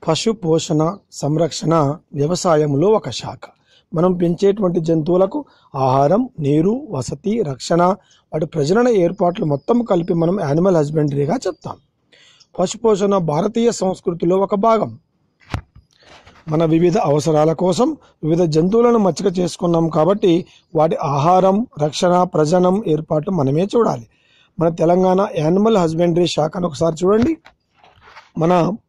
పశు పోషణ సంరక్షణ వ్యవసాయంలో ఒక శాఖ మనం పెంచేటువంటి జంతువులకు ఆహారం నీరు వసతి రక్షణ వాటి ప్రజనన ఏర్పాట్లు మొత్తం కలిపి మనం యానిమల్ హస్బెండరీగా చెప్తాం పశుపోషణ భారతీయ సంస్కృతిలో ఒక భాగం మన వివిధ అవసరాల కోసం వివిధ జంతువులను మచ్చిక చేసుకున్నాం కాబట్టి వాటి ఆహారం రక్షణ ప్రజనం ఏర్పాటు మనమే చూడాలి మన తెలంగాణ యానిమల్ హస్బెండరీ శాఖను ఒకసారి చూడండి మన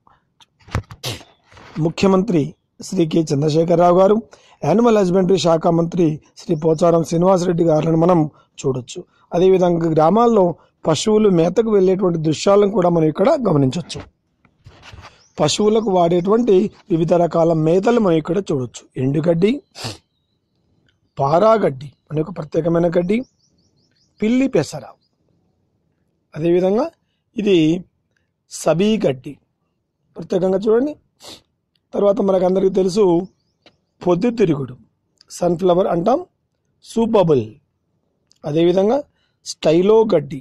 ముఖ్యమంత్రి శ్రీ కె చంద్రశేఖరరావు గారు యానిమల్ హస్బెండరీ శాఖ మంత్రి శ్రీ పోచారం శ్రీనివాసరెడ్డి గారిని మనం చూడొచ్చు అదేవిధంగా గ్రామాల్లో పశువులు మేతకు వెళ్ళేటువంటి దృశ్యాలను కూడా మనం ఇక్కడ గమనించవచ్చు పశువులకు వాడేటువంటి వివిధ రకాల మేతలు మనం ఇక్కడ చూడొచ్చు ఎండుగడ్డి పారాగడ్డి అనే ఒక ప్రత్యేకమైన గడ్డి పిల్లి పెసర అదేవిధంగా ఇది సబీ గడ్డి ప్రత్యేకంగా చూడండి తర్వాత మనకు అందరికీ తెలుసు పొద్దుతిరుగుడు సన్ఫ్లవర్ అంటాం సూపబుల్ అదేవిధంగా స్టైలో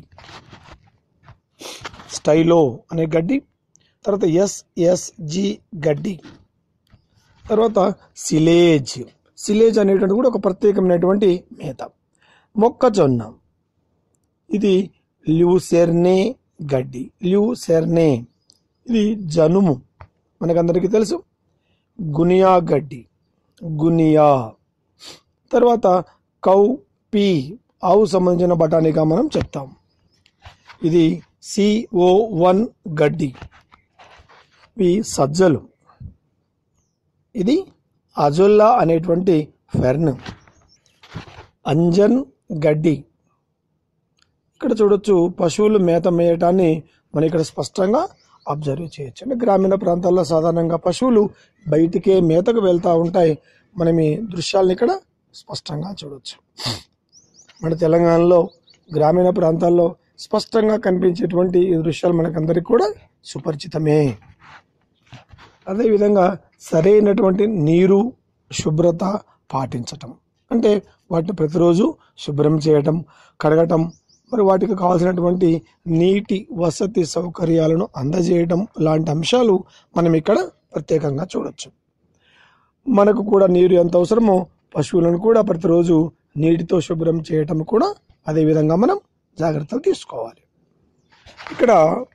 గడ్డి స్టైలో అనే గడ్డి తర్వాత ఎస్ఎస్జి గడ్డి తర్వాత సిలేజ్ సిలేజ్ అనేటువంటి కూడా ఒక ప్రత్యేకమైనటువంటి మేత మొక్కజొన్న ఇది ల్యూసెర్నే గడ్డి ల్యూసెర్నే ఇది జనుము మనకందరికీ తెలుసు గునియా గడ్డి గునియా తర్వాత కౌ పీ ఆవు సంబంధించిన బఠానీగా మనం చెప్తాం ఇది సిఓ వన్ గడ్డి ఇవి సజ్జలు ఇది అజొల్లా అనేటువంటి ఫెర్న్ అంజన్ గడ్డి ఇక్కడ చూడొచ్చు పశువులు మేత మేయటాన్ని మనం ఇక్కడ స్పష్టంగా అబ్జర్వ్ చేయొచ్చు అంటే గ్రామీణ ప్రాంతాల్లో సాధారణంగా పశువులు బయటికే మేతకు వెళ్తూ ఉంటాయి మనం ఈ దృశ్యాలను ఇక్కడ స్పష్టంగా చూడొచ్చు మన తెలంగాణలో గ్రామీణ ప్రాంతాల్లో స్పష్టంగా కనిపించేటువంటి ఈ దృశ్యాలు మనకందరికీ కూడా సుపరిచితమే అదేవిధంగా సరైనటువంటి నీరు శుభ్రత పాటించటం అంటే వాటిని ప్రతిరోజు శుభ్రం చేయటం కడగటం మరి వాటికి కావాల్సినటువంటి నీటి వసతి సౌకర్యాలను అందజేయటం లాంటి అంశాలు మనం ఇక్కడ ప్రత్యేకంగా చూడొచ్చు మనకు కూడా నీరు ఎంత అవసరమో పశువులను కూడా ప్రతిరోజు నీటితో శుభ్రం చేయటం కూడా అదే విధంగా మనం జాగ్రత్తలు తీసుకోవాలి ఇక్కడ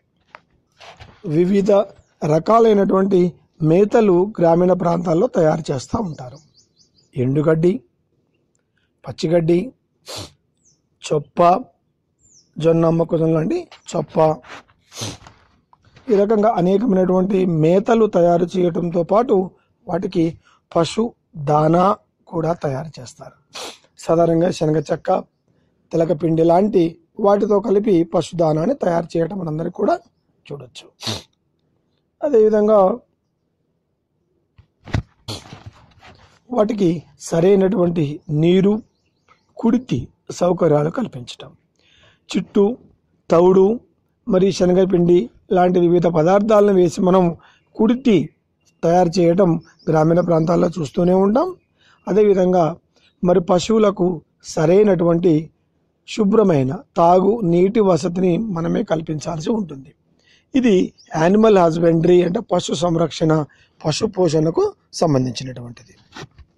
వివిధ రకాలైనటువంటి మేతలు గ్రామీణ ప్రాంతాల్లో తయారు చేస్తూ ఉంటారు ఎండుగడ్డి పచ్చిగడ్డి చొప్ప జొన్న మొక్కజొన్న లాంటి చొప్ప ఈ రకంగా అనేకమైనటువంటి మేతలు తయారు చేయటంతో పాటు వాటికి పశు దానా కూడా తయారు చేస్తారు సాధారణంగా శనగ చెక్క తెలకపిండి లాంటి వాటితో కలిపి పశు దానాన్ని తయారు చేయటం మనందరికీ కూడా చూడొచ్చు అదేవిధంగా వాటికి సరైనటువంటి నీరు కుడితి సౌకర్యాలు కల్పించటం చిట్టు తౌడు మరి శనగపిండి లాంటి వివిధ పదార్థాలను వేసి మనం కుడితి తయారు చేయడం గ్రామీణ ప్రాంతాల్లో చూస్తూనే ఉంటాం అదేవిధంగా మరి పశువులకు సరైనటువంటి శుభ్రమైన తాగు నీటి వసతిని మనమే కల్పించాల్సి ఉంటుంది ఇది యానిమల్ హస్బెండరీ అంటే పశు సంరక్షణ పశు పోషణకు సంబంధించినటువంటిది